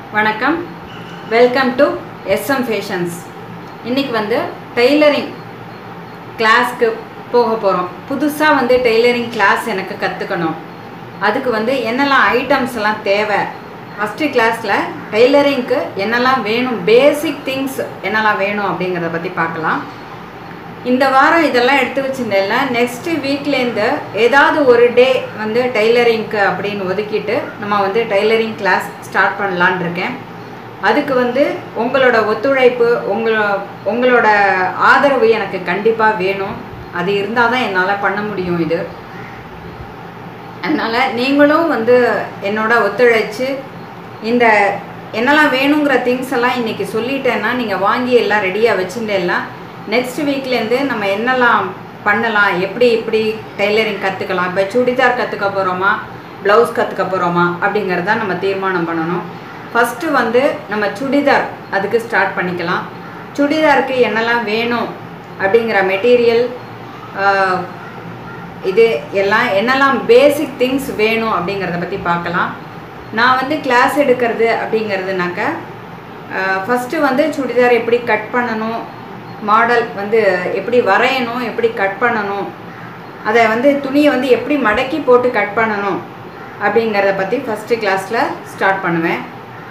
வணக்கம் welcome to SM fashions இன்னைக்கு வந்து டெய்லரிங் கிளாஸ்க்கு போக போகிறோம் புதுசாக வந்து டெய்லரிங் கிளாஸ் எனக்கு கற்றுக்கணும் அதுக்கு வந்து என்னெல்லாம் ஐட்டம்ஸ் எல்லாம் தேவை ஃபஸ்ட்டு கிளாஸில் டெய்லரிங்க்கு என்னெல்லாம் வேணும் பேசிக் திங்ஸ் என்னெல்லாம் வேணும் அப்படிங்கிறத பற்றி பார்க்கலாம் இந்த வாரம் இதெல்லாம் எடுத்து வச்சிருந்தேன்ல நெக்ஸ்ட் வீக்லேருந்து ஏதாவது ஒரு டே வந்து டெய்லரிங்க்கு அப்படின்னு ஒதுக்கிட்டு நம்ம வந்து டெய்லரிங் கிளாஸ் ஸ்டார்ட் பண்ணலான் இருக்கேன் அதுக்கு வந்து உங்களோட ஒத்துழைப்பு உங்களோ உங்களோட ஆதரவு எனக்கு கண்டிப்பாக வேணும் அது இருந்தால் தான் என்னால் பண்ண முடியும் இது அதனால் நீங்களும் வந்து என்னோட ஒத்துழைச்சு இந்த என்னெல்லாம் வேணுங்கிற திங்ஸ் எல்லாம் இன்றைக்கி சொல்லிட்டேன்னா நீங்கள் வாங்கி எல்லாம் ரெடியாக வச்சுட்டேன்னா நெக்ஸ்ட் வீக்லேருந்து நம்ம என்னெல்லாம் பண்ணலாம் எப்படி இப்படி டெய்லரிங் கற்றுக்கலாம் இப்போ சுடிதார் கற்றுக்க போகிறோமா ப்ளவுஸ் கற்றுக்க போகிறோமா அப்படிங்கிறத நம்ம தீர்மானம் பண்ணணும் ஃபஸ்ட்டு வந்து நம்ம சுடிதார் அதுக்கு ஸ்டார்ட் பண்ணிக்கலாம் சுடிதாருக்கு என்னெல்லாம் வேணும் அப்படிங்கிற மெட்டீரியல் இது எல்லாம் என்னெல்லாம் பேசிக் திங்ஸ் வேணும் அப்படிங்கிறத பற்றி பார்க்கலாம் நான் வந்து கிளாஸ் எடுக்கிறது அப்படிங்கிறதுனாக்க ஃபஸ்ட்டு வந்து சுடிதார் எப்படி கட் பண்ணணும் மாடல் வந்து எப்படி வரையணும் எப்படி கட் பண்ணணும் அதை வந்து துணியை வந்து எப்படி மடக்கி போட்டு கட் பண்ணணும் அப்படிங்கிறத பற்றி ஃபஸ்ட்டு கிளாஸில் ஸ்டார்ட் பண்ணுவேன்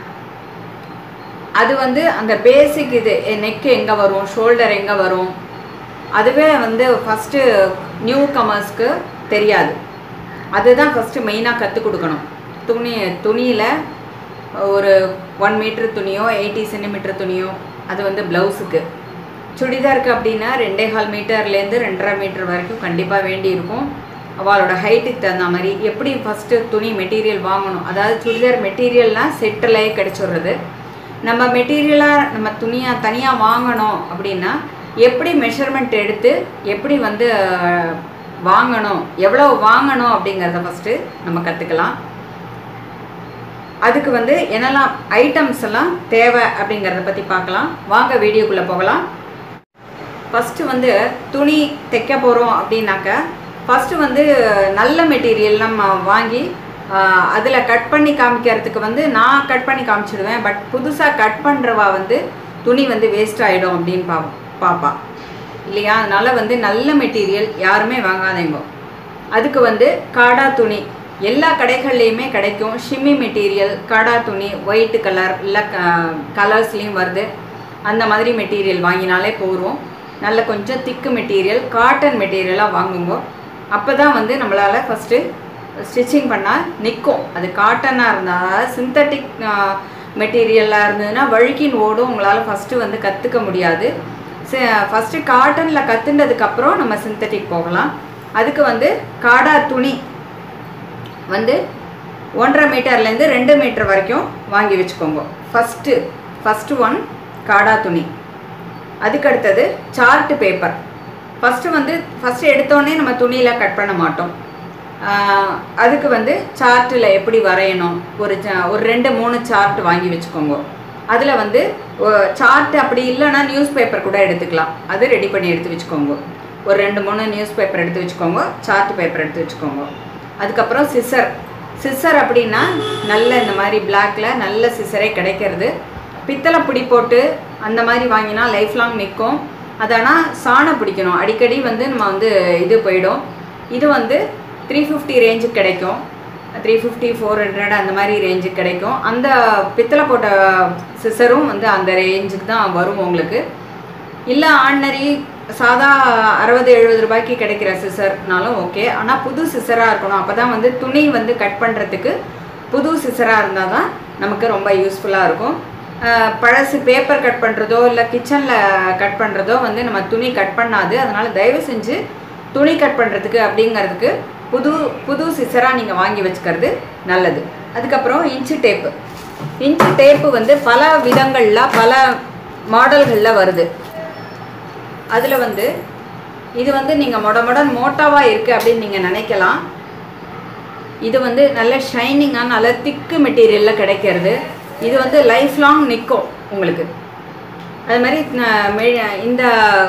அது வந்து அந்த பேசிக் இது நெக்கு எங்கே வரும் ஷோல்டர் எங்கே வரும் அதுவே வந்து ஃபஸ்ட்டு நியூ கமர்ஸ்க்கு தெரியாது அதுதான் ஃபஸ்ட்டு மெயினாக கற்றுக் கொடுக்கணும் துணி துணியில் ஒரு ஒன் மீட்ரு துணியோ எயிட்டி சென்டிமீட்டர் துணியோ அது வந்து ப்ளவுஸுக்கு சுடிதாருக்கு அப்படின்னா ரெண்டே கால் மீட்டர்லேருந்து ரெண்டரை மீட்டர் வரைக்கும் கண்டிப்பாக வேண்டியிருக்கும் அவளோட ஹைட்டுக்கு தகுந்த மாதிரி எப்படி ஃபஸ்ட்டு துணி மெட்டீரியல் வாங்கணும் அதாவது சுடிதார் மெட்டீரியல்னால் செட்டிலேயே கிடச்சிடுறது நம்ம மெட்டீரியலாக நம்ம துணியாக தனியாக வாங்கணும் அப்படின்னா எப்படி மெஷர்மெண்ட் எடுத்து எப்படி வந்து வாங்கணும் எவ்வளோ வாங்கணும் அப்படிங்கிறத ஃபஸ்ட்டு நம்ம கற்றுக்கலாம் அதுக்கு வந்து என்னெல்லாம் ஐட்டம்ஸ் எல்லாம் தேவை அப்படிங்கிறத பற்றி பார்க்கலாம் வாங்க வீடியோக்குள்ளே போகலாம் ஃபஸ்ட்டு வந்து துணி தைக்க போகிறோம் அப்படின்னாக்க ஃபஸ்ட்டு வந்து நல்ல மெட்டீரியல் நம்ம வாங்கி அதில் கட் பண்ணி காமிக்கிறதுக்கு வந்து நான் கட் பண்ணி காமிச்சிடுவேன் பட் புதுசாக கட் பண்ணுறவா வந்து துணி வந்து வேஸ்ட் ஆகிடும் அப்படின்னு பா பார்ப்பா இல்லையா அதனால் வந்து நல்ல மெட்டீரியல் யாருமே வாங்காதீங்க அதுக்கு வந்து காடா துணி எல்லா கடைகள்லேயுமே கிடைக்கும் ஷிம்மி மெட்டீரியல் காடா துணி ஒயிட்டு கலர் இல்லை க கலர்ஸ்லேயும் வருது அந்த மாதிரி மெட்டீரியல் வாங்கினாலே போகிறோம் நல்ல கொஞ்சம் திக்கு மெட்டீரியல் காட்டன் மெட்டீரியலாக வாங்குங்க அப்போ தான் வந்து நம்மளால் ஃபஸ்ட்டு ஸ்டிச்சிங் பண்ணால் நிற்கும் அது காட்டனாக இருந்தால் சிந்தட்டிக் மெட்டீரியலாக இருந்ததுன்னா வழுக்கின்னு ஓடும் உங்களால் ஃபஸ்ட்டு வந்து கற்றுக்க முடியாது ஃபஸ்ட்டு காட்டனில் கற்றுண்டதுக்கப்புறம் நம்ம சிந்தட்டிக் போகலாம் அதுக்கு வந்து காடா துணி வந்து ஒன்றரை மீட்டர்லேருந்து ரெண்டு மீட்டர் வரைக்கும் வாங்கி வச்சுக்கோங்க ஃபஸ்ட்டு ஃபஸ்ட்டு ஒன் காடா துணி அதுக்கடுத்தது சார்ட்டு பேப்பர் ஃபஸ்ட்டு வந்து ஃபஸ்ட்டு எடுத்தோடனே நம்ம துணியில் கட் பண்ண மாட்டோம் அதுக்கு வந்து சார்ட்டில் எப்படி வரையணும் ஒரு ஒரு ரெண்டு மூணு சார்ட் வாங்கி வச்சுக்கோங்க அதில் வந்து சார்ட் அப்படி இல்லைன்னா நியூஸ் பேப்பர் கூட எடுத்துக்கலாம் அது ரெடி பண்ணி எடுத்து வச்சுக்கோங்க ஒரு ரெண்டு மூணு நியூஸ் பேப்பர் எடுத்து வச்சுக்கோங்க சார்ட் பேப்பர் எடுத்து வச்சுக்கோங்க அதுக்கப்புறம் சிசர் சிசர் அப்படின்னா நல்ல இந்த மாதிரி பிளாக்ல நல்ல சிசரே கிடைக்கிறது பித்தளை பிடி போட்டு அந்த மாதிரி வாங்கினா லைஃப் லாங் நிற்கும் அது ஆனால் சாணம் பிடிக்கணும் அடிக்கடி வந்து நம்ம வந்து இது போயிடும் இது வந்து த்ரீ ஃபிஃப்டி ரேஞ்சுக்கு கிடைக்கும் த்ரீ ஃபிஃப்டி ஃபோர் ஹண்ட்ரட் அந்த மாதிரி ரேஞ்சுக்கு கிடைக்கும் அந்த பித்தளை போட்ட சிசரும் வந்து அந்த ரேஞ்சுக்கு தான் வரும் உங்களுக்கு இல்லை ஆர்டினரி சாதா அறுபது எழுபது ரூபாய்க்கு கிடைக்கிற சிசர்னாலும் ஓகே ஆனால் புது சிசராக இருக்கணும் அப்போ தான் வந்து துணி வந்து கட் பண்ணுறதுக்கு புது சிசராக இருந்தால் தான் நமக்கு ரொம்ப யூஸ்ஃபுல்லாக இருக்கும் பழசு பேப்பர் கட் பண்ணுறதோ இல்லை கிச்சனில் கட் பண்ணுறதோ வந்து நம்ம துணி கட் பண்ணாது அதனால் தயவு செஞ்சு துணி கட் பண்ணுறதுக்கு அப்படிங்கிறதுக்கு புது புது சிசராக நீங்கள் வாங்கி வச்சுக்கிறது நல்லது அதுக்கப்புறம் இன்ச்சு டேப்பு இன்ச்சு டேப்பு வந்து பல விதங்களில் பல மாடல்களில் வருது அதில் வந்து இது வந்து நீங்கள் மொட மொடன் மோட்டாவாக இருக்குது அப்படின்னு நீங்கள் நினைக்கலாம் இது வந்து நல்ல ஷைனிங்காக நல்ல திக்கு மெட்டீரியலில் கிடைக்கிறது இது வந்து லைஃப் லாங் நிற்கும் உங்களுக்கு அது மாதிரி இந்த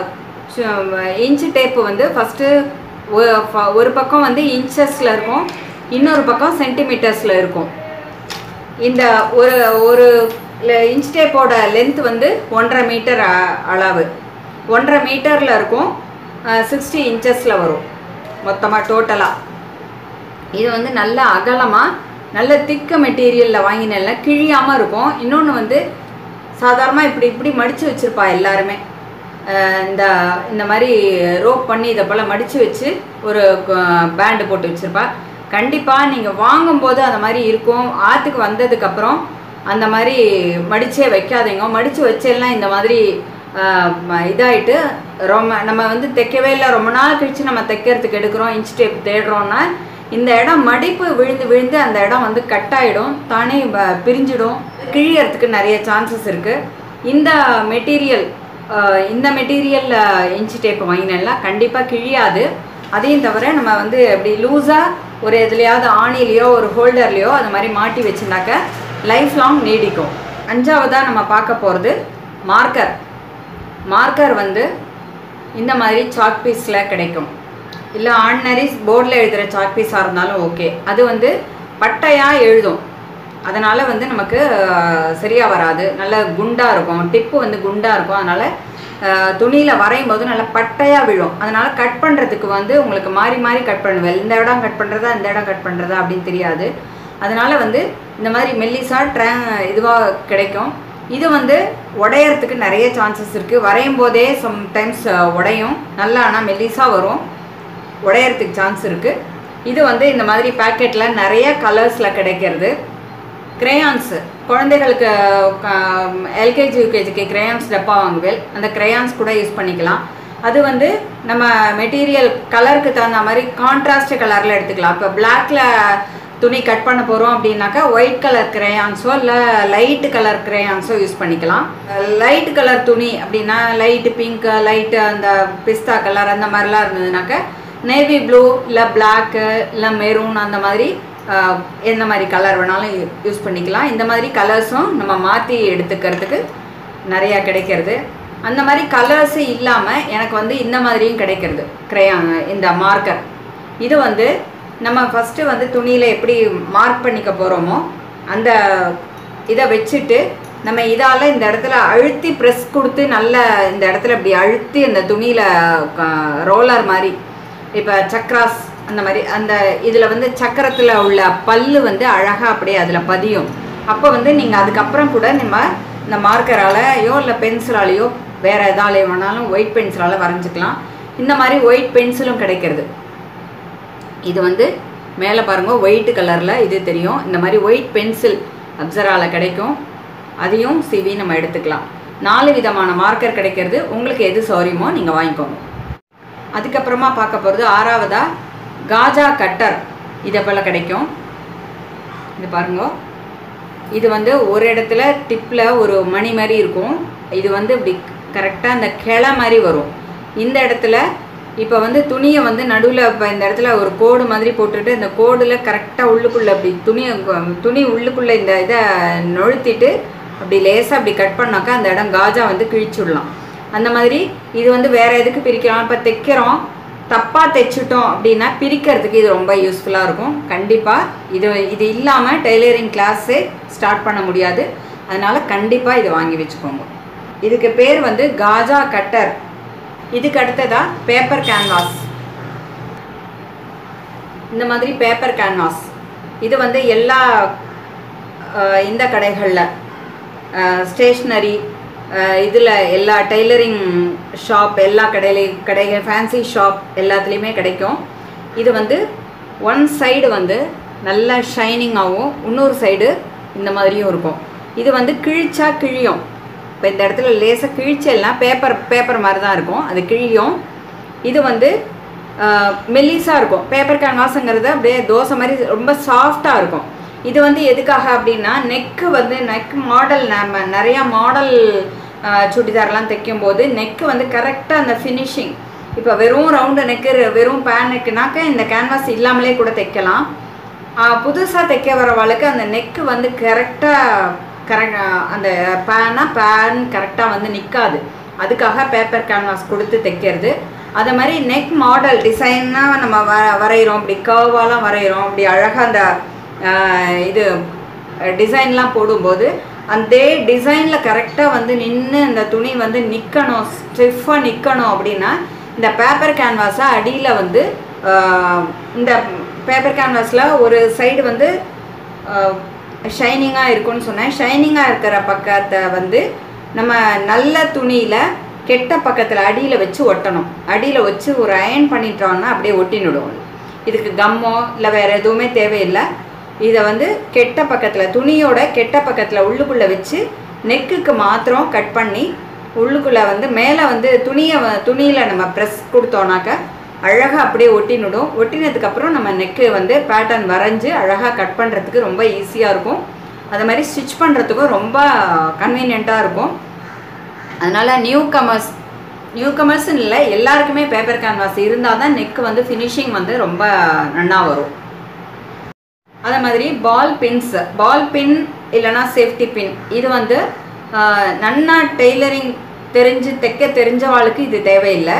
இன்ச்சு டேப்பு வந்து ஃபஸ்ட்டு ஒரு பக்கம் வந்து இன்ச்சஸில் இருக்கும் இன்னொரு பக்கம் சென்டிமீட்டர்ஸில் இருக்கும் இந்த ஒரு ஒரு இன்ச் டேப்போட லென்த் வந்து ஒன்றரை மீட்டர் அளவு ஒன்றரை மீட்டரில் இருக்கும் சிக்ஸ்டி இன்ச்சஸில் வரும் மொத்தமாக டோட்டலாக இது வந்து நல்ல அகலமாக நல்ல திக்க மெட்டீரியலில் வாங்கினேன்ல கிழியாமல் இருக்கும் இன்னொன்று வந்து சாதாரணமாக இப்படி இப்படி மடித்து வச்சுருப்பா எல்லாருமே அஹ் இந்த இந்த மாதிரி ரோப் பண்ணி இதை போல் மடித்து வச்சு ஒரு பேண்டு போட்டு வச்சுருப்பா கண்டிப்பாக நீங்கள் வாங்கும்போது அந்த மாதிரி இருக்கும் ஆற்றுக்கு வந்ததுக்கப்புறம் அந்த மாதிரி மடிச்சே வைக்காதீங்க மடித்து வச்செல்லாம் இந்த மாதிரி ஆஹ் ம- இதாயிட்டு ரொம்ப நம்ம வந்து தைக்கவே இல்லை ரொம்ப நாள் கழிச்சு நம்ம தைக்கிறதுக்கு எடுக்கிறோம் இன்ச் டேப் தேடுறோம்னா இந்த இடம் மடிப்பு விழுந்து விழுந்து அந்த இடம் வந்து கட் ஆயிடும் தானே வ- பிரிஞ்சிடும் கிழியறதுக்கு நிறைய சான்சஸ் இருக்குது இந்த மெட்டீரியல் இந்த மெட்டீரியல் இன்ச் டேப் வாங்கினேன்ல கண்டிப்பாக கிழியாது அதையும் தவிர நம்ம வந்து அப்படி லூஸாக ஒரு எதுலையாவது ஆணிலையோ ஒரு ஹோல்டர்லேயோ அது மாதிரி மாட்டி வச்சுனாக்க லைஃப் லாங் நீடிக்கும் அஞ்சாவதாக நம்ம பார்க்க போகிறது மார்க்கர் மார்க்கர் வந்து இந்த மாதிரி சாக் பீஸில் கிடைக்கும் இல்லை ஆர்டினரி போர்டில் எழுதுகிற சாக் பீஸாக இருந்தாலும் ஓகே அது வந்து பட்டையாக எழுதும் அதனால் வந்து நமக்கு சரியாக வராது நல்ல குண்டாக இருக்கும் டிப்பு வந்து குண்டாக இருக்கும் அதனால் துணியில் வரையும் போது நல்லா பட்டையாக விழும் அதனால் கட் பண்ணுறதுக்கு வந்து உங்களுக்கு மாறி மாறி கட் பண்ணுவேன் இந்த இடம் கட் பண்ணுறதா இந்த இடம் கட் பண்ணுறதா அப்படின்னு தெரியாது அதனால் வந்து இந்த மாதிரி மெல்லிசா ட்ரா இதுவாக கிடைக்கும் இது வந்து உடையறதுக்கு நிறைய சான்சஸ் இருக்குது வரையும் போதே சம்டைம்ஸ் உடையும் நல்லா ஆனால் மெல்லிஸாக வரும் உடையறதுக்கு சான்ஸ் இருக்குது இது வந்து இந்த மாதிரி பேக்கெட்டில் நிறைய கலர்ஸில் கிடைக்கிறது கிரேயான்ஸு குழந்தைகளுக்கு எல்கேஜி யூகேஜிக்கு கிரேயான்ஸ் டப்பா வாங்குவேல் அந்த கிரேயான்ஸ் கூட யூஸ் பண்ணிக்கலாம் அது வந்து நம்ம மெட்டீரியல் கலருக்கு தகுந்த மாதிரி கான்ட்ராஸ்ட் கலரில் எடுத்துக்கலாம் இப்போ பிளாக்ல துணி கட் பண்ண போகிறோம் அப்படின்னாக்கா ஒயிட் கலர் கிரேயான்ஸோ இல்லை லைட் கலர் கிரேயான்ஸோ யூஸ் பண்ணிக்கலாம் லைட் கலர் துணி அப்படின்னா லைட்டு பிங்க் லைட்டு அந்த பிஸ்தா கலர் அந்த மாதிரிலாம் இருந்ததுனாக்கா நேவி ப்ளூ இல்லை பிளாக்கு இல்லை மெரூன் அந்த மாதிரி ஆஹ், எந்த மாதிரி கலர் வேணாலும் யூஸ் பண்ணிக்கலாம் இந்த மாதிரி கலர்ஸும் நம்ம மாற்றி எடுத்துக்கிறதுக்கு நிறையா கிடைக்கிறது அந்த மாதிரி கலர்ஸு இல்லாமல் எனக்கு வந்து இந்த மாதிரியும் கிடைக்கிறது கிரையான் இந்த மார்க்கர் இது வந்து நம்ம ஃபஸ்ட்டு வந்து துணியில் எப்படி மார்க் பண்ணிக்க போகிறோமோ அந்த இதை வச்சுட்டு நம்ம இதால் இந்த இடத்துல அழுத்தி ப்ரெஸ் கொடுத்து நல்ல இந்த இடத்துல இப்படி அழுத்தி அந்த துணியில் ரோலர் மாதிரி இப்போ சக்ராஸ் அந்த மாதிரி அந்த இதில் வந்து சக்கரத்தில் உள்ள பல்லு வந்து அழகாக அப்படியே அதில் பதியும் அப்போ வந்து நீங்கள் அதுக்கப்புறம் கூட நம்ம இந்த மார்க்கராலையோ இல்லை பென்சிலாலேயோ வேறு எதாலே வேணாலும் ஒயிட் பென்சிலால் வரைஞ்சிக்கலாம் இந்த மாதிரி ஒயிட் பென்சிலும் கிடைக்கிறது இது வந்து மேலே பாருங்க ஒயிட் கலரில் இது தெரியும் இந்த மாதிரி ஒயிட் பென்சில் அப்சரால கிடைக்கும் அதையும் சிவி நம்ம எடுத்துக்கலாம் நாலு விதமான மார்க்கர் கிடைக்கிறது உங்களுக்கு எது சௌரியமோ நீங்கள் வாங்கிக்கோங்க அதுக்கப்புறமா பார்க்க போகிறது ஆறாவதா காஜா கட்டர் இதை போல் கிடைக்கும் இது பாருங்க இது வந்து ஒரு இடத்துல டிப்பில் ஒரு மணி மாதிரி இருக்கும் இது வந்து இப்படி கரெக்டாக அந்த கிளை மாதிரி வரும் இந்த இடத்துல இப்போ வந்து துணியை வந்து நடுவில் இப்போ இந்த இடத்துல ஒரு கோடு மாதிரி போட்டுட்டு இந்த கோடில் கரெக்டாக உள்ளுக்குள்ளே அப்படி துணியை துணி உள்ளுக்குள்ளே இந்த இதை நொழுத்திட்டு அப்படி லேசாக அப்படி கட் பண்ணாக்கா அந்த இடம் காஜா வந்து கிழிச்சுடலாம் அந்த மாதிரி இது வந்து வேற எதுக்கு பிரிக்கலாம் இப்போ தைக்கிறோம் தப்பாக தைச்சிட்டோம் அப்படின்னா பிரிக்கிறதுக்கு இது ரொம்ப யூஸ்ஃபுல்லாக இருக்கும் கண்டிப்பாக இது இது இல்லாமல் டெய்லரிங் கிளாஸே ஸ்டார்ட் பண்ண முடியாது அதனால் கண்டிப்பாக இதை வாங்கி வச்சுக்கோங்க இதுக்கு பேர் வந்து காஜா கட்டர் இதுக்கு அடுத்ததா பேப்பர் கேன்வாஸ் இந்த மாதிரி பேப்பர் கேன்வாஸ் இது வந்து எல்லா அஹ், இந்த கடைகளில் ஸ்டேஷ்னரி இதில் எல்லா டெய்லரிங் ஷாப் எல்லா கடையிலையும் கடைகள் ஃபேன்சி ஷாப் எல்லாத்துலேயுமே கிடைக்கும் இது வந்து ஒன் சைடு வந்து நல்லா ஷைனிங்காகவும் இன்னொரு சைடு இந்த மாதிரியும் இருக்கும் இது வந்து கிழிச்சா கிழியும் இப்போ இந்த இடத்துல லேசாக கிழிச்சல்னா பேப்பர் பேப்பர் மாதிரி தான் இருக்கும் அது கிழியும் இது வந்து மெல்லிஸாக இருக்கும் பேப்பர் கேன்வாஸுங்கிறது அப்படியே தோசை மாதிரி ரொம்ப சாஃப்டாக இருக்கும் இது வந்து எதுக்காக அப்படின்னா நெக்கு வந்து நெக் மாடல் நம்ம நிறையா மாடல் சுடிதார்லாம் தைக்கும் போது நெக்கு வந்து கரெக்டாக அந்த ஃபினிஷிங் இப்போ வெறும் ரவுண்டு நெக்கு வெறும் பேன் நெக்குனாக்க இந்த கேன்வாஸ் இல்லாமலே கூட தைக்கலாம் புதுசாக தைக்க வரவாளுக்கு அந்த நெக்கு வந்து கரெக்டாக கரெக்ட் அந்த பேனா பேன் கரெக்டாக வந்து நிற்காது அதுக்காக பேப்பர் கேன்வாஸ் கொடுத்து தைக்கிறது அதே மாதிரி நெக் மாடல் டிசைனாக நம்ம வ வரைகிறோம் இப்படி கர்வாலாம் வரைகிறோம் இப்படி அழகாக அந்த ஆஹ், இது டிசைன்லாம் போடும்போது அந்த டிசைனில் கரெக்டாக வந்து நின்று அந்த துணி வந்து நிற்கணும் ஸ்டிஃபாக நிற்கணும் அப்படின்னா இந்த பேப்பர் கேன்வாஸை அடியில் வந்து ஆஹ், இந்த பேப்பர் கேன்வாஸில் ஒரு சைடு வந்து ஷைனிங்காக இருக்கும்னு சொன்னேன் ஷைனிங்காக இருக்கிற பக்கத்தை வந்து நம்ம நல்ல துணியில் கெட்ட பக்கத்தில் அடியில் வச்சு ஒட்டணும் அடியில் வச்சு ஒரு அயன் பண்ணிட்டோம்னா அப்படியே ஒட்டினுடும் இதுக்கு கம்மோ இல்லை வேறு எதுவுமே தேவையில்லை இதை வந்து கெட்ட பக்கத்தில் துணியோட கெட்ட பக்கத்தில் உள்ளுக்குள்ளே வச்சு நெக்குக்கு மாத்திரம் கட் பண்ணி உள்ளுக்குள்ளே வந்து மேலே வந்து துணியை வ- துணியில் நம்ம ப்ரெஸ் கொடுத்தோன்னாக்க அழகாக அப்படியே ஒட்டினுடும் ஒட்டினதுக்கப்புறம் நம்ம நெக்கு வந்து பேட்டர்ன் வரைஞ்சி அழகாக கட் பண்ணுறதுக்கு ரொம்ப ஈஸியாக இருக்கும் அது மாதிரி ஸ்டிச் பண்ணுறதுக்கும் ரொம்ப கன்வீனியண்ட்டாக இருக்கும் அதனால் நியூ கமர்ஸ் நியூ கமர்ஸ்னு இல்லை எல்லாருக்குமே பேப்பர் கேன்வாஸ் இருந்தால் தான் நெக் வந்து ஃபினிஷிங் வந்து ரொம்ப நன்னா வரும் அதே மாதிரி பால் பின்ஸ் பால் பின் இல்லைன்னா சேஃப்டி பின் இது வந்து ஆஹ், நன்னா டெய்லரிங் தெரிஞ்சு தைக்க தெரிஞ்சவாளுக்கு இது தேவையில்லை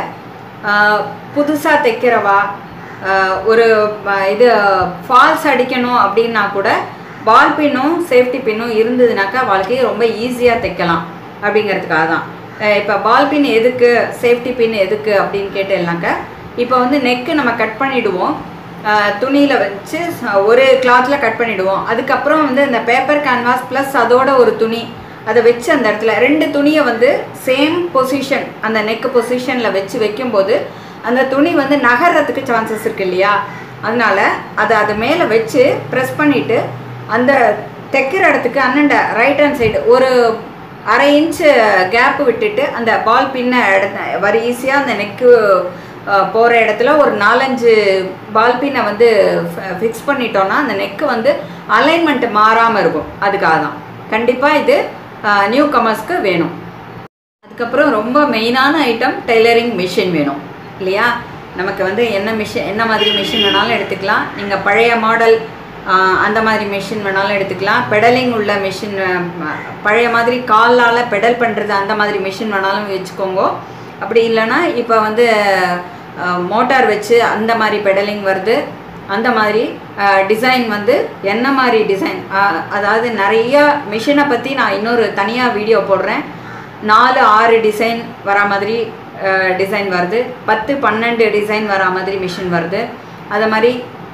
புதுசாக தைக்கிறவா ஆஹ், ஒரு ஆஹ், இது ஃபால்ஸ் அடிக்கணும் அப்படின்னா கூட பால் பின்னும் சேஃப்டி பின்னும் இருந்ததுனாக்கா வாழ்க்கையை ரொம்ப ஈஸியாக தைக்கலாம் அப்படிங்கிறதுக்காக தான் இப்போ பால் பின் எதுக்கு சேஃப்டி பின் எதுக்கு அப்படின்னு கேட்டேன்னாக்கா இப்போ வந்து நெக்கு நம்ம கட் பண்ணிடுவோம் துணியில் வச்சு ச- ஒரு கிளாத்தில் கட் பண்ணிடுவோம் அதுக்கப்புறம் வந்து இந்த பேப்பர் கேன்வாஸ் ப்ளஸ் அதோட ஒரு துணி அதை வச்சு அந்த இடத்துல ரெண்டு துணியை வந்து சேம் பொசிஷன் அந்த நெக் பொசிஷனில் வச்சு வைக்கும்போது அந்த துணி வந்து நகர்றதுக்கு சான்சஸ் இருக்கு இல்லையா அதனால அதை அது மேலே வச்சு ப்ரெஸ் பண்ணிவிட்டு அந்த தைக்கிற இடத்துக்கு அண்ணண்ட ரைட் ஹேண்ட் சைடு ஒரு அரை இன்ச்சு கேப் விட்டுட்டு அந்த பால் பின்ன இடத்த வர ஈஸியாக அந்த நெக்கு போகிற இடத்துல ஒரு நாலஞ்சு பால் பின்னை வந்து ஃபிக்ஸ் பண்ணிட்டோன்னா அந்த நெக்கு வந்து அலைன்மெண்ட் மாறாமல் இருக்கும் அதுக்காக தான் கண்டிப்பாக இது நியூ கமர்ஸ்க்கு வேணும் அதுக்கப்புறம் ரொம்ப மெயினான ஐட்டம் டெய்லரிங் மிஷின் வேணும் இல்லையா நமக்கு வந்து என்ன மிஷின் என்ன மாதிரி மிஷின் வேணாலும் எடுத்துக்கலாம் நீங்கள் பழைய மாடல் அந்த மாதிரி மிஷின் வேணாலும் எடுத்துக்கலாம் பெடலிங் உள்ள மிஷின் பழைய மாதிரி காலால் பெடல் பண்ணுறது அந்த மாதிரி மிஷின் வேணாலும் வச்சுக்கோங்க அப்படி இல்லைன்னா இப்போ வந்து மோட்டார் வச்சு அந்த மாதிரி பெடலிங் வருது அந்த மாதிரி டிசைன் வந்து என்ன மாதிரி டிசைன் அதாவது நிறைய மிஷினை பற்றி நான் இன்னொரு தனியாக வீடியோ போடுறேன் நாலு ஆறு டிசைன் வரா மாதிரி டிசைன் வருது பத்து பன்னெண்டு டிசைன் வரா மாதிரி மிஷின் வருது அது மாதிரி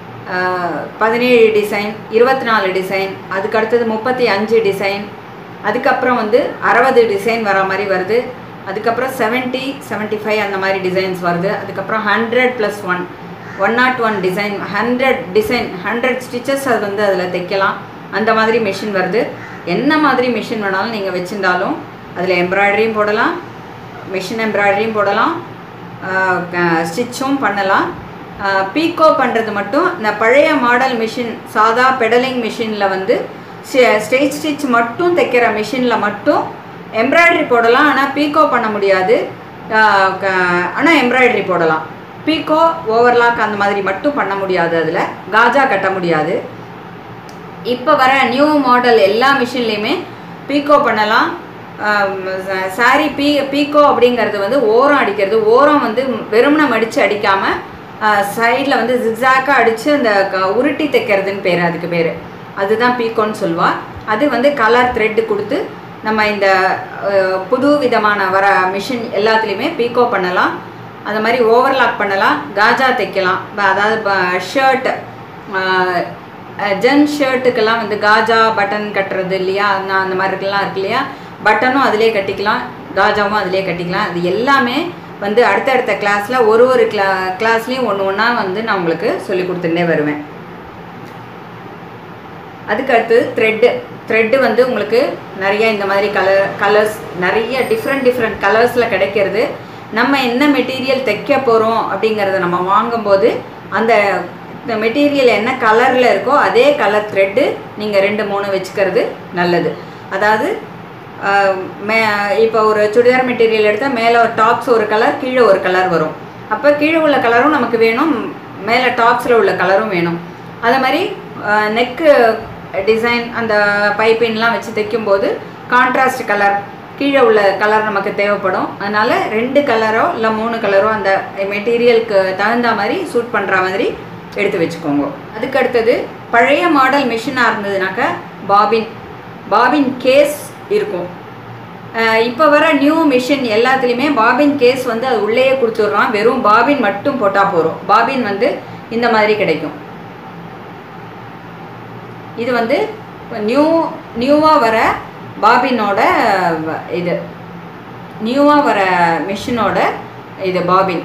பதினேழு டிசைன் இருபத்தி நாலு டிசைன் அதுக்கு அடுத்தது முப்பத்தி அஞ்சு டிசைன் அதுக்கப்புறம் வந்து அறுபது டிசைன் வரா மாதிரி வருது அதுக்கப்புறம் செவன்ட்டி செவன்ட்டி ஃபைவ் அந்த மாதிரி டிசைன்ஸ் வருது அதுக்கப்புறம் hundred plus one one knot one design hundred design hundred stitches அது வந்து அதில் தைக்கலாம் அந்த மாதிரி மிஷின் வருது என்ன மாதிரி மிஷின் வேணாலும் நீங்கள் வச்சுருந்தாலும் அதில் எம்ப்ராய்டரியும் போடலாம் மிஷின் எம்ப்ராய்டரியும் போடலாம் ஸ்டிச்சும் பண்ணலாம் பீக்கோ பண்ணுறது மட்டும் இந்த பழைய மாடல் மிஷின் சாதா பெடலிங் மிஷினில் வந்து ஸ்டேஜ் ஸ்டிச் மட்டும் தைக்கிற மிஷினில் மட்டும் எம்ப்ராய்டரி போடலாம் ஆனால் பீக்கோ பண்ண முடியாது ஆனால் எம்ப்ராய்டரி போடலாம் பீக்கோ ஓவர்லாக் அந்த மாதிரி மட்டும் பண்ண முடியாது அதில் காஜா கட்ட முடியாது இப்போ வர நியூ மாடல் எல்லா மிஷின்லேயுமே பீக்கோ பண்ணலாம் சாரி பீ பீக்கோ அப்படிங்கிறது வந்து ஓரம் அடிக்கிறது ஓரம் வந்து வெறுமனை மடித்து அடிக்காமல் சைடில் வந்து ஜிக்ஸாக்காக அடித்து அந்த உருட்டி தைக்கிறதுன்னு பேர் அதுக்கு பேர் அதுதான் பீக்கோன்னு சொல்லுவாள் அது வந்து கலர் த்ரெட்டு கொடுத்து நம்ம இந்த புது விதமான வர மிஷின் எல்லாத்துலேயுமே பீக்கோ பண்ணலாம் அந்த மாதிரி ஓவர்லாக் பண்ணலாம் காஜா தைக்கலாம் அதாவது ஷர்ட் ஜென் ஷர்ட்டுக்கெல்லாம் வந்து காஜா பட்டன் கட்டுறது இல்லையா அந்த அந்த மாதிரி இருக்கலாம் இருக்கு இல்லையா பட்டனும் அதிலே கட்டிக்கலாம் காஜாவும் அதிலே கட்டிக்கலாம் அது எல்லாமே வந்து அடுத்தடுத்த கிளாஸில் ஒரு ஒரு கிளா கிளாஸ்லேயும் ஒன்று ஒன்றா வந்து நான் உங்களுக்கு சொல்லி கொடுத்துட்டே வருவேன் அதுக்கு அடுத்து த்ரெட்டு த்ரெட்டு வந்து உங்களுக்கு நிறைய இந்த மாதிரி கலர் கலர்ஸ் நிறைய டிஃப்ரெண்ட் டிஃப்ரெண்ட் கலர்ஸில் கிடைக்கிறது நம்ம என்ன மெட்டீரியல் தைக்க போகிறோம் அப்படிங்கிறத நம்ம வாங்கும்போது அந்த இந்த மெட்டீரியல் என்ன கலரில் இருக்கோ அதே கலர் த்ரெட்டு நீங்கள் ரெண்டு மூணு வச்சுக்கிறது நல்லது அதாவது மே இப்போ ஒரு சுடிதார் மெட்டீரியல் எடுத்தால் மேலே ஒரு டாப்ஸ் ஒரு கலர் கீழே ஒரு கலர் வரும் அப்போ கீழே உள்ள கலரும் நமக்கு வேணும் மேலே டாப்ஸில் உள்ள கலரும் வேணும் அதே மாதிரி நெக்கு டிசைன் அந்த பைப்பின்லாம் வச்சு தைக்கும்போது கான்ட்ராஸ்ட் கலர் கீழே உள்ள கலர் நமக்கு தேவைப்படும் அதனால் ரெண்டு கலரோ இல்லை மூணு கலரோ அந்த மெட்டீரியலுக்கு தகுந்த மாதிரி சூட் பண்ணுற மாதிரி எடுத்து வச்சுக்கோங்க அதுக்கு அடுத்தது பழைய மாடல் மிஷினாக இருந்ததுனாக்கா பாபின் பாபின் கேஸ் இருக்கும் இப்போ வர நியூ மிஷின் எல்லாத்துலேயுமே பாபின் கேஸ் வந்து அது உள்ளேயே கொடுத்துட்றான் வெறும் பாபின் மட்டும் போட்டால் போகிறோம் பாபின் வந்து இந்த மாதிரி கிடைக்கும் இது வந்து நியூ நியூவாக வர பாபினோட இது நியூவாக வர மிஷினோட இது பாபின்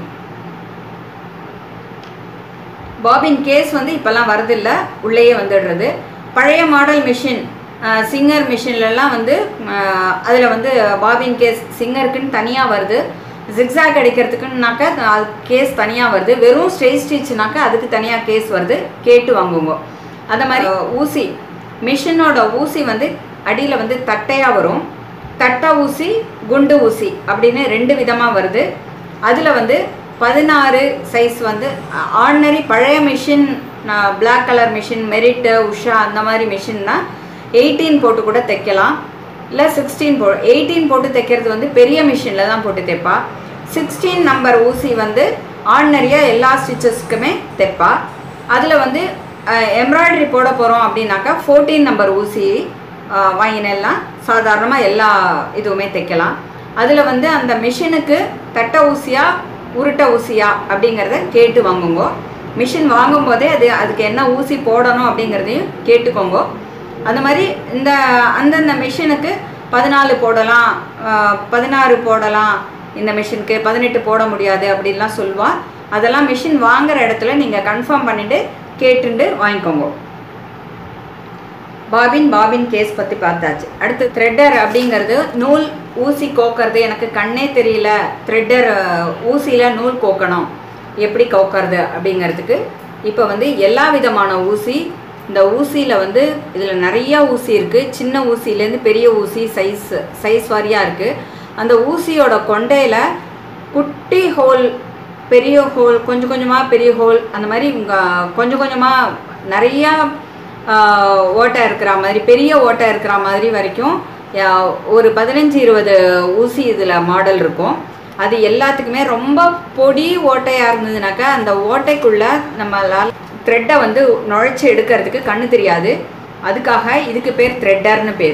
பாபின் கேஸ் வந்து இப்போல்லாம் வரதில்லை உள்ளேயே வந்துடுறது பழைய மாடல் மிஷின் சிங்கர் மிஷின்லலாம் வந்து அதில் வந்து பாபின் கேஸ் சிங்கருக்குன்னு தனியாக வருது ஜிக்ஸாக் அடிக்கிறதுக்குன்னாக்கா கேஸ் தனியாக வருது வெறும் ஸ்ட்ரெயிட் ஸ்டிச்னாக்கா அதுக்கு தனியாக கேஸ் வருது கேட்டு வாங்குவோங்க அந்த மாதிரி ஊசி மிஷினோட ஊசி வந்து அடியில் வந்து தட்டையாக வரும் தட்டை ஊசி குண்டு ஊசி அப்படின்னு ரெண்டு விதமாக வருது அதில் வந்து பதினாறு சைஸ் வந்து ஆர்டினரி பழைய machine black colour machine merit Usha அந்த மாதிரி மிஷின்னா எயிட்டீன் போட்டு கூட தைக்கலாம் இல்லை சிக்ஸ்டீன் போ எயிட்டீன் போட்டு தைக்கிறது வந்து பெரிய மிஷினில் தான் போட்டு தைப்பா சிக்ஸ்டீன் நம்பர் ஊசி வந்து ஆர்டினரியாக எல்லா ஸ்டிச்சஸ்க்குமே தைப்பா அதில் வந்து எம்ப்ராய்டரி போட போகிறோம் அப்படின்னாக்கா ஃபோர்டீன் நம்பர் ஊசி வாங்கினெல்லாம் சாதாரணமாக எல்லா இதுவுமே தைக்கலாம் அதில் வந்து அந்த மிஷினுக்கு தட்ட ஊசியா உருட்ட ஊசியா அப்படிங்கிறத கேட்டு வாங்குங்க மிஷின் வாங்கும்போதே அது அதுக்கு என்ன ஊசி போடணும் அப்படிங்கிறதையும் கேட்டுக்கோங்க அந்த மாதிரி இந்த அந்தந்த மிஷினுக்கு பதினாலு போடலாம் பதினாறு போடலாம் இந்த மிஷினுக்கு பதினெட்டு போட முடியாது அப்படின்லாம் சொல்லுவாள் அதெல்லாம் மிஷின் வாங்குற இடத்துல நீங்கள் கன்ஃபார்ம் பண்ணிவிட்டு கேட்டுண்டு வாங்கிக்கோங்க பாபின் பாபின் கேஸ் பற்றி பார்த்தாச்சு அடுத்து த்ரெட்டர் அப்படிங்கிறது நூல் ஊசி கோக்கிறது எனக்கு கண்ணே தெரியல த்ரெட்டர் ஊசியில் நூல் கோக்கணும் எப்படி கோக்கிறது அப்படிங்கிறதுக்கு இப்போ வந்து எல்லா விதமான ஊசி இந்த ஊசியில் வந்து இதில் நிறையா ஊசி இருக்குது சின்ன ஊசியிலேருந்து பெரிய ஊசி சைஸ் சைஸ் வாரியாக இருக்குது அந்த ஊசியோட கொண்டையில் குட்டி ஹோல் பெரிய ஹோல் கொஞ்சம் கொஞ்சமாக பெரிய ஹோல் அந்த மாதிரி கொஞ்சம் கொஞ்சமாக நிறையா ஓட்டை இருக்கிற மாதிரி பெரிய ஓட்டை இருக்கிற மாதிரி வரைக்கும் ஒரு பதினஞ்சு இருபது ஊசி இதில் மாடல் இருக்கும் அது எல்லாத்துக்குமே ரொம்ப பொடி ஓட்டையாக இருந்ததுனாக்கா அந்த ஓட்டைக்குள்ளே நம்மளால் த்ரெட்டை வந்து நுழைச்சி எடுக்கிறதுக்கு கண்ணு தெரியாது அதுக்காக இதுக்கு பேர் த்ரெட்டர்னு பேர்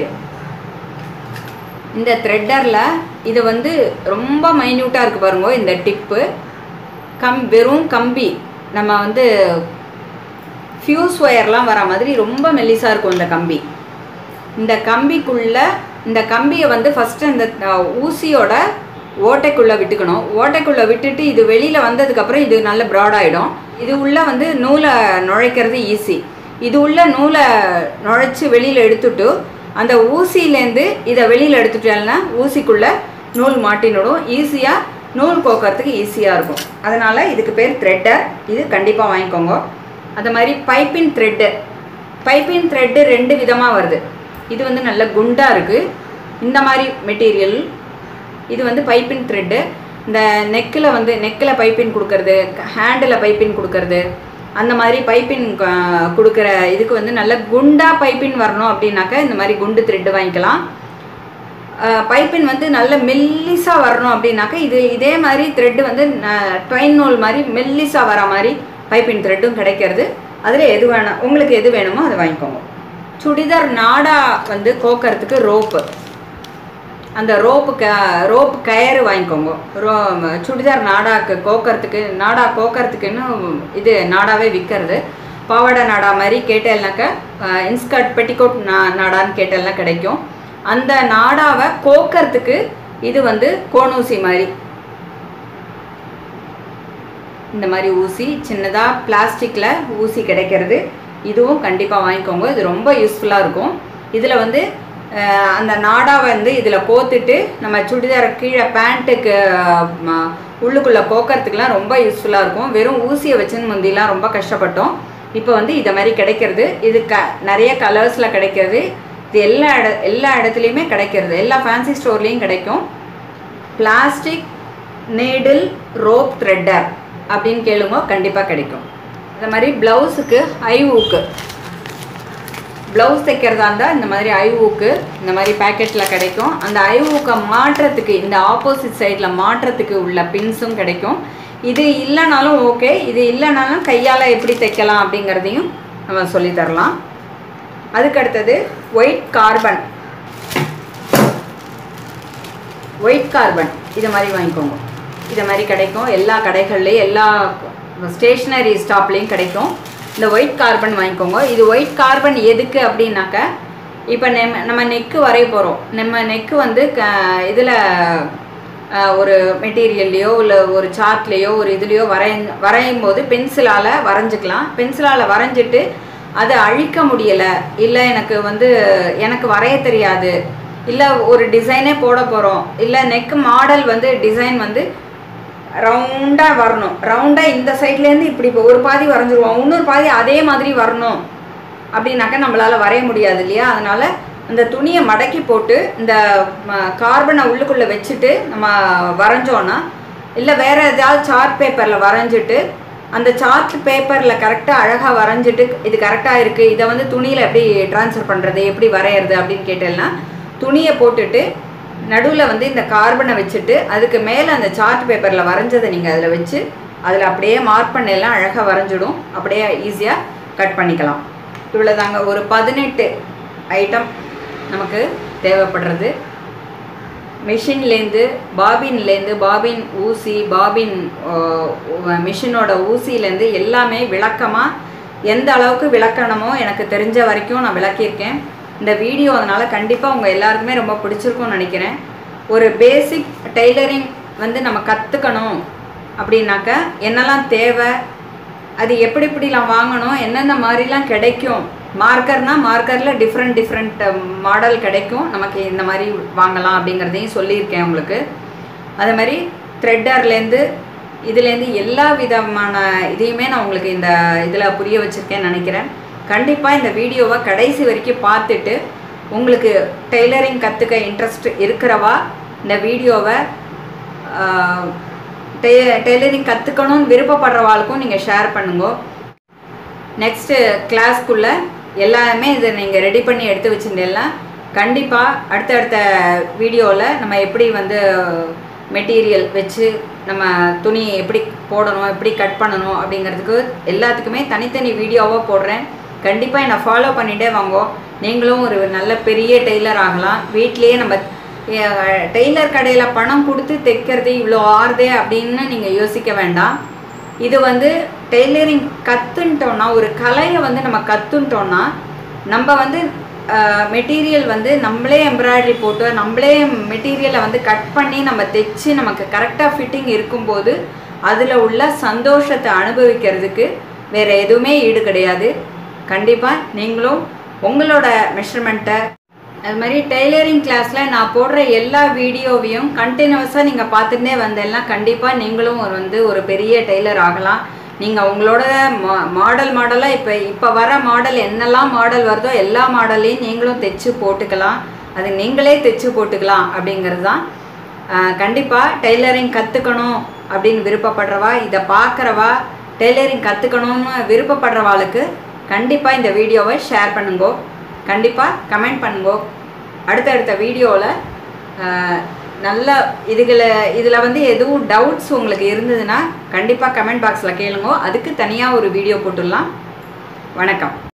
இந்த த்ரெட்டரில் இது வந்து ரொம்ப மைன்யூட்டாக இருக்குது பாருங்க இந்த டிப்பு கம் வெறும் கம்பி நம்ம வந்து ஃப்யூஸ் ஒயர்லாம் வர மாதிரி ரொம்ப மெல்லிசாக இருக்கும் இந்த கம்பி இந்த கம்பிக்குள்ளே இந்த கம்பியை வந்து ஃபஸ்ட்டு இந்த ஊசியோட ஓட்டைக்குள்ளே விட்டுக்கணும் ஓட்டைக்குள்ளே விட்டுட்டு இது வெளியில் வந்ததுக்கப்புறம் இது நல்ல ப்ராடாகிடும் இது உள்ளே வந்து நூலை நுழைக்கிறது ஈஸி இது உள்ள நூலை நுழைச்சி வெளியில் எடுத்துட்டு அந்த ஊசியிலேருந்து இதை வெளியில் எடுத்துட்டேன்னா ஊசிக்குள்ளே நூல் மாட்டினுடும் ஈஸியாக நூல் கோக்கிறதுக்கு ஈஸியாக இருக்கும் அதனால் இதுக்கு பேர் த்ரெட்டர் இது கண்டிப்பாக வாங்கிக்கோங்க அந்த மாதிரி பைப்பின் த்ரெட்டு பைப்பின் த்ரெட்டு ரெண்டு விதமாக வருது இது வந்து நல்ல குண்டாக இருக்குது இந்த மாதிரி மெட்டீரியல் இது வந்து பைப்பின் த்ரெட்டு இந்த நெக்கில் வந்து நெக்கில் பைப்பின் கொடுக்கறது ஹேண்டில் பைப்பின் கொடுக்கறது அந்த மாதிரி பைப்பின் கொடுக்குற இதுக்கு வந்து நல்ல குண்டாக பைப்பின் வரணும் அப்படின்னாக்கா இந்த மாதிரி குண்டு த்ரெட்டு வாங்கிக்கலாம் பைப்பின் வந்து நல்ல மெல்லிஸாக வரணும் அப்படின்னாக்கா இது இதே மாதிரி த்ரெட்டு வந்து ட்வைன் நூல் மாதிரி மெல்லிஸாக வர மாதிரி பைப்பின் த்ரெட்டும் கிடைக்கிறது அதில் எது வேணும் உங்களுக்கு எது வேணுமோ அதை வாங்கிக்கோங்க சுடிதார் நாடா வந்து கோக்கறதுக்கு ரோப்பு அந்த ரோப்பு க ரோப்பு கயறு வாங்கிக்கோங்க ரோ சுடிதார் நாடாக்கு கோக்கறதுக்கு நாடா கோக்கறதுக்குன்னு இது நாடாவே விற்கிறது பாவாடை நாடா மாதிரி கேட்டேல்னாக்கா இன்ஸ்கர்ட் பெட்டிகோட் நா நாடான்னு கேட்டேல்னா கிடைக்கும் அந்த நாடாவை கோக்கறதுக்கு இது வந்து கோணூசி மாதிரி இந்த மாதிரி ஊசி சின்னதாக பிளாஸ்டிக்கில் ஊசி கிடைக்கிறது இதுவும் கண்டிப்பாக வாங்கிக்கோங்க இது ரொம்ப யூஸ்ஃபுல்லாக இருக்கும் இதில் வந்து அந்த நாடாவை வந்து இதில் கோத்துட்டு நம்ம சுடிதாரை கீழே பேண்ட்டுக்கு உள்ளுக்குள்ளே கோக்கறதுக்கெலாம் ரொம்ப யூஸ்ஃபுல்லாக இருக்கும் வெறும் ஊசியை வச்சுன்னு முந்திலாம் ரொம்ப கஷ்டப்பட்டோம் இப்போ வந்து இதை மாதிரி கிடைக்கிறது இது க நிறைய கலர்ஸில் கிடைக்கிறது இது எல்லா இட எல்லா இடத்துலையுமே கிடைக்கிறது எல்லா ஃபேன்சி ஸ்டோர்லேயும் கிடைக்கும் பிளாஸ்டிக் நீடில் ரோப் த்ரெட்டர் அப்படின்னு கேளுங்க கண்டிப்பாக கிடைக்கும் இந்த மாதிரி ப்ளவுஸுக்கு ஐ ஊக்கு ப்ளவுஸ் தைக்கிறதா இருந்தால் இந்த மாதிரி ஐ ஊக்கு இந்த மாதிரி பேக்கெட்டில் கிடைக்கும் அந்த ஐ ஊக்கை மாட்டுறதுக்கு இந்த ஆப்போசிட் சைடில் மாட்டுறதுக்கு உள்ள பின்ஸும் கிடைக்கும் இது இல்லைனாலும் ஓகே இது இல்லைனாலும் கையால் எப்படி தைக்கலாம் அப்படிங்கிறதையும் நம்ம சொல்லித்தரலாம் அதுக்கு அடுத்தது ஒயிட் கார்பன் ஒயிட் கார்பன் இதை மாதிரி வாங்கிக்கோங்க இதை மாதிரி கிடைக்கும் எல்லா கடைகள்லேயும் எல்லா ஸ்டேஷ்னரி ஸ்டாப்லேயும் கிடைக்கும் இந்த ஒயிட் கார்பன் வாங்கிக்கோங்க இது ஒயிட் கார்பன் எதுக்கு அப்படின்னாக்க இப்போ நம்ம நம்ம நெக்கு வரைய போகிறோம் நம்ம நெக்கு வந்து க இதில் ஒரு மெட்டீரியல்லையோ இல்லை ஒரு சார்ட்லேயோ ஒரு இதுலேயோ வரைய வரையும் போது பென்சிலால் வரைஞ்சிக்கலாம் பென்சிலால் வரைஞ்சிட்டு அதை அழிக்க முடியலை இல்லை எனக்கு வந்து எனக்கு வரைய தெரியாது இல்லை ஒரு டிசைனே போட போகிறோம் இல்லை நெக் மாடல் வந்து டிசைன் வந்து ரவுண்டாக வரணும் ரவுண்டாக இந்த சைட்லேருந்து இப்படி இப்போ ஒரு பாதி வரைஞ்சிருவோம் இன்னொரு பாதி அதே மாதிரி வரணும் அப்படின்னாக்கா நம்மளால் வரைய முடியாது இல்லையா அதனால் இந்த துணியை மடக்கி போட்டு இந்த கார்பனை உள்ளுக்குள்ளே வச்சுட்டு நம்ம வரைஞ்சோன்னா இல்லை வேறு ஏதாவது சார்ட் பேப்பரில் வரைஞ்சிட்டு அந்த சார்ட் பேப்பரில் கரெக்டாக அழகாக வரைஞ்சிட்டு இது கரெக்டாக இருக்குது இதை வந்து துணியில் எப்படி ட்ரான்ஸ்ஃபர் பண்ணுறது எப்படி வரைகிறது அப்படின்னு கேட்டேன்னா துணியை போட்டுட்டு நடுவில் வந்து இந்த கார்பனை வச்சுட்டு அதுக்கு மேலே அந்த சார்ட் பேப்பரில் வரைஞ்சதை நீங்கள் அதில் வச்சு அதில் அப்படியே மார்க் பண்ணெல்லாம் அழகாக வரைஞ்சிடும் அப்படியே ஈஸியாக கட் பண்ணிக்கலாம் இவ்வளோதாங்க ஒரு பதினெட்டு ஐட்டம் நமக்கு தேவைப்படுறது மிஷின்லேருந்து பாபின்லேருந்து பாபின் ஊசி பாபின் மிஷினோட ஊசியிலேருந்து எல்லாமே விளக்கமாக எந்த அளவுக்கு விளக்கணுமோ எனக்கு தெரிஞ்ச வரைக்கும் நான் விளக்கியிருக்கேன் இந்த வீடியோ அதனால் கண்டிப்பாக உங்கள் எல்லாருக்குமே ரொம்ப பிடிச்சிருக்கும்னு நினைக்கிறேன் ஒரு பேசிக் டெய்லரிங் வந்து நம்ம கற்றுக்கணும் அப்படின்னாக்க என்னெல்லாம் தேவை அது எப்படி எப்படிலாம் வாங்கணும் என்னென்ன மாதிரிலாம் கிடைக்கும் மார்க்கர்னால் மார்க்கரில் டிஃப்ரெண்ட் டிஃப்ரெண்ட் மாடல் கிடைக்கும் நமக்கு இந்த மாதிரி வாங்கலாம் அப்படிங்கிறதையும் சொல்லியிருக்கேன் உங்களுக்கு அது மாதிரி த்ரெட்டர்லேருந்து இதுலேருந்து எல்லா விதமான இதையுமே நான் உங்களுக்கு இந்த இதில் புரிய வச்சுருக்கேன்னு நினைக்கிறேன் கண்டிப்பாக இந்த வீடியோவை கடைசி வரைக்கும் பார்த்துட்டு உங்களுக்கு டெய்லரிங் கற்றுக்க இன்ட்ரெஸ்ட் இருக்கிறவா இந்த வீடியோவை டெ டெய்லரிங் கற்றுக்கணும்னு விருப்பப்படுறவாளுக்கும் நீங்கள் ஷேர் பண்ணுங்க நெக்ஸ்ட்டு கிளாஸ்க்குள்ளே எல்லாமே இதை நீங்கள் ரெடி பண்ணி எடுத்து வச்சுருந்தேன்னா கண்டிப்பாக அடுத்தடுத்த வீடியோவில் நம்ம எப்படி வந்து மெட்டீரியல் வச்சு நம்ம துணி எப்படி போடணும் எப்படி கட் பண்ணணும் அப்படிங்கிறதுக்கு எல்லாத்துக்குமே தனித்தனி வீடியோவாக போடுறேன் கண்டிப்பாக என்னை ஃபாலோ பண்ணிகிட்டே வாங்கோ நீங்களும் ஒரு நல்ல பெரிய டெய்லர் ஆகலாம் வீட்லேயே நம்ம டெய்லர் கடையில் பணம் கொடுத்து தைக்கிறது இவ்வளோ ஆறுதே அப்படின்னு நீங்கள் யோசிக்க வேண்டாம் இது வந்து டெய்லரிங் கற்றுன்ட்டோன்னா ஒரு கலையை வந்து நம்ம கற்றுன்ட்டோன்னா நம்ம வந்து மெட்டீரியல் வந்து நம்மளே எம்ப்ராய்டரி போட்டு நம்மளே மெட்டீரியலை வந்து கட் பண்ணி நம்ம தைச்சு நமக்கு கரெக்டாக ஃபிட்டிங் இருக்கும்போது அதில் உள்ள சந்தோஷத்தை அனுபவிக்கிறதுக்கு வேறு எதுவுமே ஈடு கிடையாது கண்டிப்பாக நீங்களும் உங்களோட மெஷர்மெண்ட்டை அது மாதிரி டெய்லரிங் கிளாஸில் நான் போடுற எல்லா வீடியோவையும் கண்டினியூஸாக நீங்கள் பார்த்துட்டே வந்தேன்னா கண்டிப்பாக நீங்களும் ஒரு வந்து ஒரு பெரிய டெய்லர் ஆகலாம் நீங்கள் உங்களோட மா மாடல் மாடலாக இப்போ இப்போ வர மாடல் என்னெல்லாம் மாடல் வருதோ எல்லா மாடலையும் நீங்களும் தைச்சு போட்டுக்கலாம் அது நீங்களே தைச்சு போட்டுக்கலாம் அப்படிங்கிறது தான் கண்டிப்பாக டெய்லரிங் கற்றுக்கணும் அப்படின்னு விருப்பப்படுறவா இதை பார்க்குறவா டெய்லரிங் கற்றுக்கணும்னு விருப்பப்படுறவாளுக்கு கண்டிப்பாக இந்த வீடியோவை ஷேர் பண்ணுங்கோ கண்டிப்பாக கமெண்ட் பண்ணுங்கோ அடுத்தடுத்த வீடியோவில் நல்ல இதுகளை இதில் வந்து எதுவும் டவுட்ஸ் உங்களுக்கு இருந்ததுன்னா கண்டிப்பாக கமெண்ட் பாக்ஸில் கேளுங்க அதுக்கு தனியாக ஒரு வீடியோ போட்டுடலாம் வணக்கம்